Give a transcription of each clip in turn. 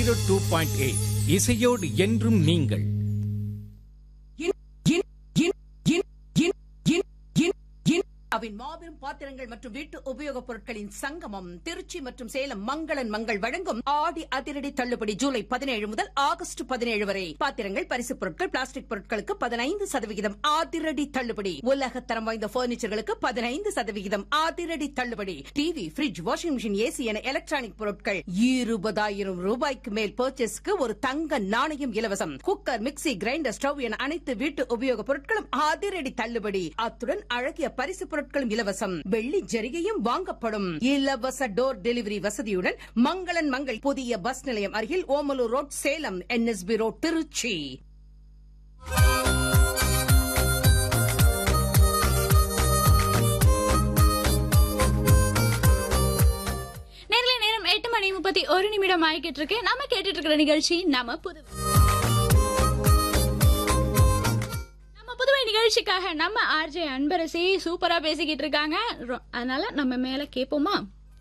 zero two point eight இசையோடு என்றும் நீங்கள் அவின் மாபெரும் பாத்திரங்கள் மற்றும் வீட்டு உபயோகப் பொருட்களின் சங்கமம் திருச்சி மற்றும் சேலம் மங்களன் மங்கள் வழங்கும் ஆடி அதிரடி தள்ளுபடி ஜூலை பதினேழு முதல் ஆகஸ்ட் பதினேழு வரை பாத்திரங்கள் பரிசுப் பொருட்கள் பிளாஸ்டிக் பொருட்களுக்கு பதினைந்து சதவிகிதம் அதிரடி தள்ளுபடி உலக தரம் வாய்ந்த பர்னிச்சர்களுக்கு பதினைந்து சதவிகிதம் அதிரடி தள்ளுபடி TV fridge washing machine AC என எலக்ட்ரானிக் பொருட்கள் இருபதாயிரம் ரூபாய்க்கு மேல் பர்ச்சேஸ்க்கு ஒரு தங்க நாணயம் இலவசம் குக்கர் மிக்ஸி கிரைண்டர் ஸ்டவ் என அனைத்து வீட்டு உபயோகப் பொருட்களும் அதிரடி தள்ளுபடி அத்துடன் அழகிய பரிசு பொருட்களும் இலவசம் வெள்ளி ஜரிகையும் வாங்கப்படும் இலவச டோர் டெலிவரி வசதியுடன் மங்களன் மங்கள் புதிய பஸ் நிலையம் அருகில் Omalur road Salem NSP road Trichy நேர்ல நேரம் எட்டு மணி முப்பத்தி ஒரு நிமிடம் ஆகிக்கிட்டு இருக்கு நாம கேட்டுட்டு இருக்கிற நிகழ்ச்சி நம்ம புதுவை நம்ம புதுவை நிகழ்ச்சிக்காக நம்ம ஆர்ஜே அன்பரசி சூப்பரா பேசிக்கிட்டு இருக்காங்க ரொ- அதனால நம்ம மேல கேட்போமா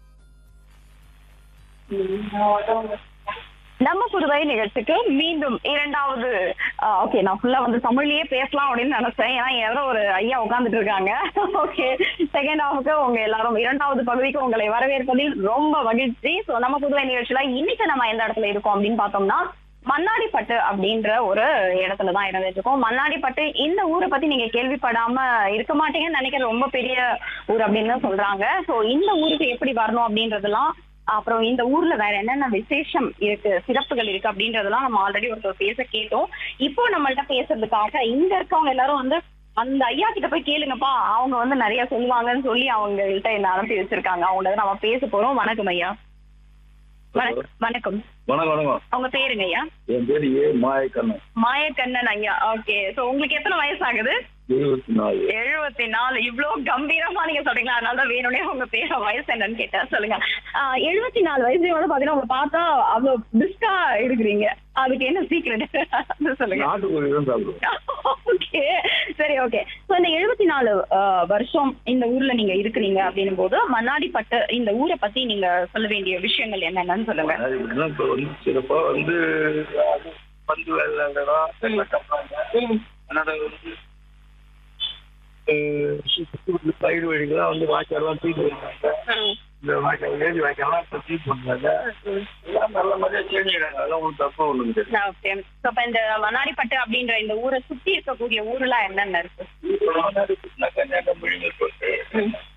நம்ம புதுவை நிகழ்ச்சிக்கு மீண்டும் இரண்டாவது ஓகே நான் ஃபுல்லா வந்து தமிழ்லயே பேசலாம் அப்படின்னு நினைச்சேன் ஏன்னா யாரோ ஒரு ஐயா உட்கார்ந்துட்டு இருக்காங்க ஓகே செகண்ட் ஹாஃபுக்கு உங்க எல்லாரும் இரண்டாவது பகுதிக்கு உங்களை வரவேற்பதில் ரொம்ப மகிழ்ச்சி சோ நம்ம புதுவை நிகழ்ச்சியில இன்னைக்கு நம்ம எந்த இடத்துல இருக்கோம் அப்படின்னு பார்த்தோம்னா மண்ணாடிப்பட்டு அப்படின்ற ஒரு இடத்துல தான் இருந்துட்டு இருக்கோம் மண்ணாடிப்பட்டு இந்த ஊரை பத்தி நீங்க கேள்விப்படாம இருக்க மாட்டீங்கன்னு நினைக்கிற ரொம்ப பெரிய ஊர் அப்படின்னு தான் சொல்றாங்க சோ இந்த ஊருக்கு எப்படி வரணும் அப்படின்றதெல்லாம் அப்புறம் இந்த ஊர்ல வேற என்னென்ன விசேஷம் இருக்கு சிறப்புகள் இருக்கு அப்படின்றதெல்லாம் நம்ம ஆல்ரெடி ஒருத்தர் பேச கேட்டோம் இப்போ நம்மள்ட்ட பேசுறதுக்காக இங்க இருக்கவங்க எல்லாரும் வந்து அந்த ஐயா கிட்ட போய் கேளுங்கப்பா அவங்க வந்து நிறைய சொல்லுவாங்கன்னு சொல்லி அவங்கள்ட்ட என்ன அனுப்பி வச்சிருக்காங்க அவங்கள நம்ம பேச போறோம் வணக்கம் ஐயா வணக்கம் வணக்கம் வணக்கம் வணக்கம் அவங்க பேருங்க ஐயா என் பேர் ஏ மாயக்கண்ணன் மாயக்கண்ணன் ஐயா ஓகே சோ உங்களுக்கு எத்தனை வயசு ஆகுது இருபத்தி நாலு எழுபத்தி நாலு இவ்வளவு கம்பீரமா நீங்க சொல்றீங்களா அதனாலதான் வேணும்னே உங்க பேர வயசு என்னன்னு கேட்டேன் சொல்லுங்க ஆஹ் எழுபத்தி நாலு வயசுல வந்து பாத்தீங்கன்னா உங்களை பார்த்தா அவ்வளவு பிரிஸ்கா இருக்கிறீங்க அதுக்கு என்ன சீக்கிரம் சொல்லுங்க நாட்டுக்கோழி தான் சாப்பிடுவோம் ஓகே சரி ஓகே சோ இந்த எழுபத்தி நாலு வருஷம் இந்த ஊர்ல நீங்க இருக்கிறீங்க அப்படின்னும் போது மண்ணாடிப்பட்டு இந்த ஊரை பத்தி நீங்க சொல்ல வேண்டிய விஷயங்கள் என்னென்னு சொல்லுங்க அது இப்படிதான் இப்ப வந்து சிறப்பா வந்து அது பந்து விளையாடுறோம் வெள்ளம் கட்டுறாங்க அதனால வந்து அஹ், சுத்தி வந்து பயிர் வழிகள்லாம் வந்து வாய்க்காலாம் தூக்கி வைக்கிறாங்க இந்த வாய்க்கால் ஏரி வாய்க்காலாம் இப்ப தூக்கி பண்ணுறாங்க எல்லாம் நல்ல மாதிரியா செஞ்சுக்கிறாங்க அதெல்லாம் ஒன்றும் தப்பா ஒண்ணும் கிடையாது ஓகே சோ இப்ப இந்த மண்ணாடிப்பட்டு அப்படின்ற இந்த ஊரை சுத்தி இருக்கக்கூடிய ஊர்லாம் என்னென்ன இருக்கு இப்ப முன்னாடி கன்னியாகுமரி போட்டு